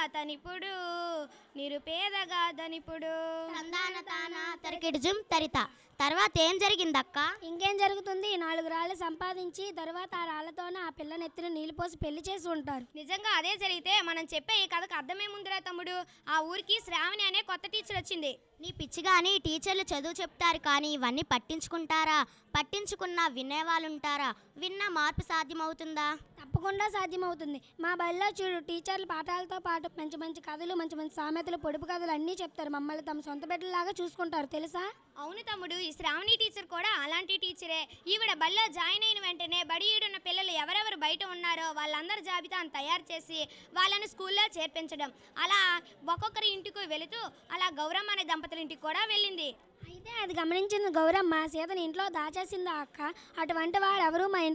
తనిపుడు నిరుపేదగా ధనిపుడు తందాన తాన తరికిడి జుమ్ తరిత తర్వాత ఏం జరిగిందక్క ఇంకేం జరుగుతుంది నాలుగు రాళ్ళు సంపాదించి తర్వాత ఆ రాళ్లతోనే ఆ పిల్ల నెత్తిన నీళ్లు పోసి పెళ్లి చేసి ఉంటారు నిజంగా అదే జరిగితే మనం చెప్పే ఈ కథకు అర్థమేముందిరా తమ్ముడు ఆ ఊరికి శ్రావణి అనే కొత్త టీచర్ వచ్చింది నీ పిచ్చిగాని టీచర్లు చదువు చెప్తారు కానీ ఇవన్నీ పట్టించుకుంటారా పట్టించుకున్నా వినేవాళ్ళుంటారా విన్న మార్పు సాధ్యమవుతుందా తప్పకుండా సాధ్యమవుతుంది మా బడిలో చూడు టీచర్లు పాఠాలతో పాటు మంచి మంచి కథలు మంచి మంచి సామెతలు పొడుపు కథలు అన్నీ చెప్తారు మమ్మల్ని తమ సొంత బిడ్డలాగా చూసుకుంటారు తెలుసా అవును తమ్ముడు ఈ శ్రావణి టీచర్ కూడా అలాంటి టీచరే ఈవిడ బడిలో జాయిన్ అయిన వెంటనే బడి ఈడున్న పిల్లలు ఎవరెవరు బయట ఉన్నారో వాళ్ళందరి జాబితాను తయారు చేసి వాళ్ళని స్కూల్లో చేర్పించడం అలా ఒక్కొక్కరి ఇంటికి వెళుతూ అలా గౌరమ్మ అనే దంపతుల ఇంటికి కూడా వెళ్ళింది అయితే అది గమనించిన గౌరమ్మ సీతని ఇంట్లో దాచేసిందా అక్క అటువంటి వారు ఎవరు మా ఇంట్లో